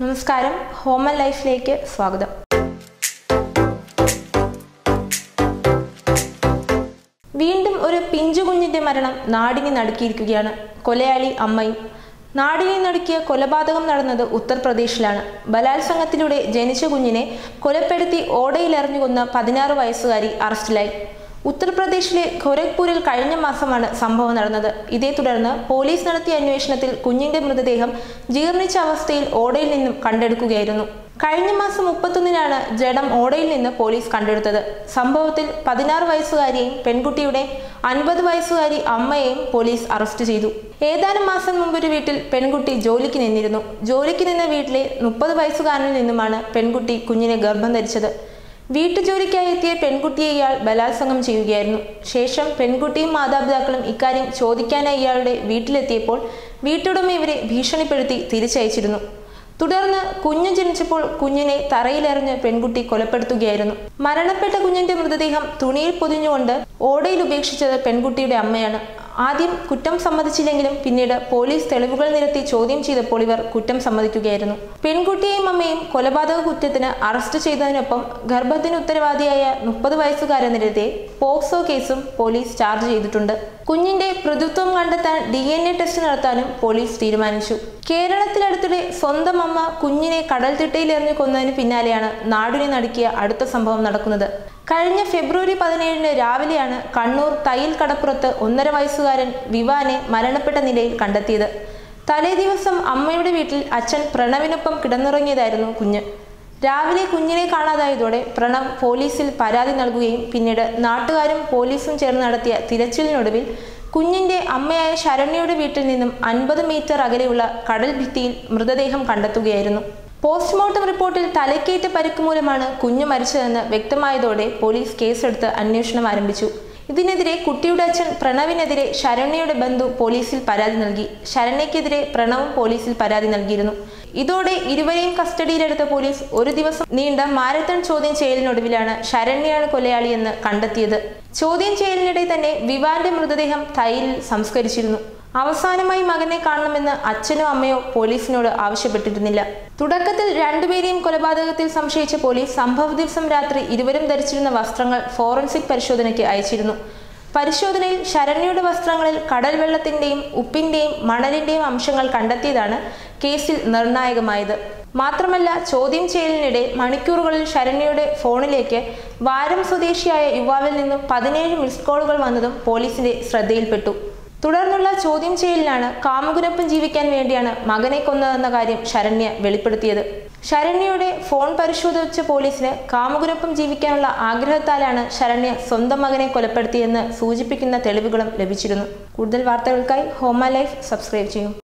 നമസ്കാരം ഹോമൻ ലൈഫിലേക്ക് സ്വാഗതം വീണ്ടും ഒരു പിഞ്ചു കുഞ്ഞിന്റെ മരണം നാടിനെ നടുക്കിയിരിക്കുകയാണ് കൊലയാളി അമ്മയും നാടിനെ നടുക്കിയ കൊലപാതകം നടന്നത് ഉത്തർപ്രദേശിലാണ് ബലാത്സംഗത്തിലൂടെ ജനിച്ച കുഞ്ഞിനെ കൊലപ്പെടുത്തി ഓടയിലെറിഞ്ഞു കൊന്ന പതിനാറ് വയസ്സുകാരി അറസ്റ്റിലായി ഉത്തർപ്രദേശിലെ ഖൊരഗ്പൂരിൽ കഴിഞ്ഞ മാസമാണ് സംഭവം നടന്നത് ഇതേ തുടർന്ന് പോലീസ് നടത്തിയ അന്വേഷണത്തിൽ കുഞ്ഞിന്റെ മൃതദേഹം ജീർണിച്ച അവസ്ഥയിൽ ഓടയിൽ നിന്നും കണ്ടെടുക്കുകയായിരുന്നു കഴിഞ്ഞ മാസം മുപ്പത്തൊന്നിനാണ് ജഡം ഓടയിൽ നിന്ന് പോലീസ് കണ്ടെടുത്തത് സംഭവത്തിൽ പതിനാറ് വയസ്സുകാരിയെയും പെൺകുട്ടിയുടെ അൻപത് വയസ്സുകാരി അമ്മയെയും പോലീസ് അറസ്റ്റ് ചെയ്തു ഏതാനും മാസം മുമ്പ് ഒരു വീട്ടിൽ പെൺകുട്ടി ജോലിക്ക് നിന്നിരുന്നു ജോലിക്ക് നിന്ന വീട്ടിലെ മുപ്പത് വയസ്സുകാരനിൽ നിന്നുമാണ് പെൺകുട്ടി കുഞ്ഞിനെ ഗർഭം ധരിച്ചത് വീട്ടുജോലിക്കായി എത്തിയ പെൺകുട്ടിയെ ഇയാൾ ബലാത്സംഗം ചെയ്യുകയായിരുന്നു ശേഷം പെൺകുട്ടിയും മാതാപിതാക്കളും ഇക്കാര്യം ചോദിക്കാനായി ഇയാളുടെ വീട്ടിലെത്തിയപ്പോൾ വീട്ടുടമ ഇവരെ ഭീഷണിപ്പെടുത്തി തിരിച്ചയച്ചിരുന്നു തുടർന്ന് കുഞ്ഞ് ജനിച്ചപ്പോൾ കുഞ്ഞിനെ തറയിലെറിഞ്ഞ് പെൺകുട്ടി കൊലപ്പെടുത്തുകയായിരുന്നു മരണപ്പെട്ട കുഞ്ഞിന്റെ മൃതദേഹം തുണിയിൽ പൊതിഞ്ഞുകൊണ്ട് ഓടയിൽ ഉപേക്ഷിച്ചത് പെൺകുട്ടിയുടെ അമ്മയാണ് ആദ്യം കുറ്റം സമ്മതിച്ചില്ലെങ്കിലും പിന്നീട് പോലീസ് തെളിവുകൾ നിരത്തി ചോദ്യം ചെയ്തപ്പോൾ ഇവർ കുറ്റം സമ്മതിക്കുകയായിരുന്നു പെൺകുട്ടിയെയും അമ്മയും കൊലപാതക കുറ്റത്തിന് അറസ്റ്റ് ചെയ്തതിനൊപ്പം ഗർഭത്തിന് ഉത്തരവാദിയായ മുപ്പത് വയസ്സുകാരനെതിരെ പോക്സോ കേസും പോലീസ് ചാർജ് ചെയ്തിട്ടുണ്ട് കുഞ്ഞിന്റെ പ്രതിത്വം കണ്ടെത്താൻ ഡി എൻ എ ടെസ്റ്റ് നടത്താനും പോലീസ് തീരുമാനിച്ചു കേരളത്തിലടുത്തിടെ സ്വന്തം അമ്മ കുഞ്ഞിനെ കടൽ തിട്ടയിൽ എറിഞ്ഞു കൊന്നതിന് പിന്നാലെയാണ് നാടിനെ നടുക്കിയ അടുത്ത സംഭവം നടക്കുന്നത് കഴിഞ്ഞ ഫെബ്രുവരി പതിനേഴിന് രാവിലെയാണ് കണ്ണൂർ തയ്യിൽ കടപ്പുറത്ത് ഒന്നര വയസ്സുകാരൻ വിവാനെ മരണപ്പെട്ട നിലയിൽ കണ്ടെത്തിയത് തലേ ദിവസം അമ്മയുടെ വീട്ടിൽ അച്ഛൻ പ്രണവിനൊപ്പം കിടന്നുറങ്ങിയതായിരുന്നു കുഞ്ഞ് രാവിലെ കുഞ്ഞിനെ കാണാതായതോടെ പ്രണവ് പോലീസിൽ പരാതി നൽകുകയും പിന്നീട് നാട്ടുകാരും പോലീസും ചേർന്ന് നടത്തിയ തിരച്ചിലിനൊടുവിൽ കുഞ്ഞിന്റെ അമ്മയായ ശരണ്യയുടെ വീട്ടിൽ നിന്നും അൻപത് മീറ്റർ അകലെയുള്ള കടൽ ഭിത്തിയിൽ മൃതദേഹം കണ്ടെത്തുകയായിരുന്നു പോസ്റ്റ്മോർട്ടം റിപ്പോർട്ടിൽ തലക്കേറ്റ പരിക്ക് മൂലമാണ് കുഞ്ഞ് മരിച്ചതെന്ന് വ്യക്തമായതോടെ പോലീസ് കേസെടുത്ത് അന്വേഷണം ആരംഭിച്ചു ഇതിനെതിരെ കുട്ടിയുടെ അച്ഛൻ പ്രണവിനെതിരെ ശരണ്യയുടെ ബന്ധു പോലീസിൽ പരാതി നൽകി ശരണ്യക്കെതിരെ പ്രണവും പോലീസിൽ പരാതി നൽകിയിരുന്നു ഇതോടെ ഇരുവരെയും കസ്റ്റഡിയിലെടുത്ത പോലീസ് ഒരു ദിവസം നീണ്ട മാരത്തൺ ചോദ്യം ചെയ്യലിനൊടുവിലാണ് ശരണ്യയാണ് കൊലയാളിയെന്ന് കണ്ടെത്തിയത് ചോദ്യം ചെയ്യലിനിടെ തന്നെ വിവാന്റെ മൃതദേഹം തൈലിൽ സംസ്കരിച്ചിരുന്നു അവസാനമായി മകനെ കാണണമെന്ന് അച്ഛനോ അമ്മയോ പോലീസിനോട് ആവശ്യപ്പെട്ടിരുന്നില്ല തുടക്കത്തിൽ രണ്ടുപേരെയും കൊലപാതകത്തിൽ സംശയിച്ച പോലീസ് സംഭവ ദിവസം രാത്രി ഇരുവരും ധരിച്ചിരുന്ന വസ്ത്രങ്ങൾ ഫോറൻസിക് പരിശോധനയ്ക്ക് അയച്ചിരുന്നു പരിശോധനയിൽ ശരണ്യയുടെ വസ്ത്രങ്ങളിൽ കടൽ വെള്ളത്തിന്റെയും ഉപ്പിന്റെയും മണലിന്റെയും അംശങ്ങൾ കണ്ടെത്തിയതാണ് കേസിൽ നിർണായകമായത് മാത്രമല്ല ചോദ്യം ചെയ്യലിനിടെ മണിക്കൂറുകളിൽ ശരണ്യയുടെ ഫോണിലേക്ക് വാരം സ്വദേശിയായ യുവാവിൽ നിന്നും പതിനേഴ് മിസ് കോളുകൾ വന്നതും പോലീസിന്റെ ശ്രദ്ധയിൽപ്പെട്ടു തുടർന്നുള്ള ചോദ്യം ചെയ്യലിലാണ് കാമുകനൊപ്പം ജീവിക്കാൻ വേണ്ടിയാണ് മകനെ കൊന്നതെന്ന കാര്യം ശരണ്യ വെളിപ്പെടുത്തിയത് ശരണ്യയുടെ ഫോൺ പരിശോധിച്ച പോലീസിന് കാമുകനൊപ്പം ജീവിക്കാനുള്ള ആഗ്രഹത്താലാണ് ശരണ്യ സ്വന്തം മകനെ കൊലപ്പെടുത്തിയെന്ന് സൂചിപ്പിക്കുന്ന തെളിവുകളും ലഭിച്ചിരുന്നു കൂടുതൽ വാർത്തകൾക്കായി ഹോമ ലൈഫ് സബ്സ്ക്രൈബ് ചെയ്യും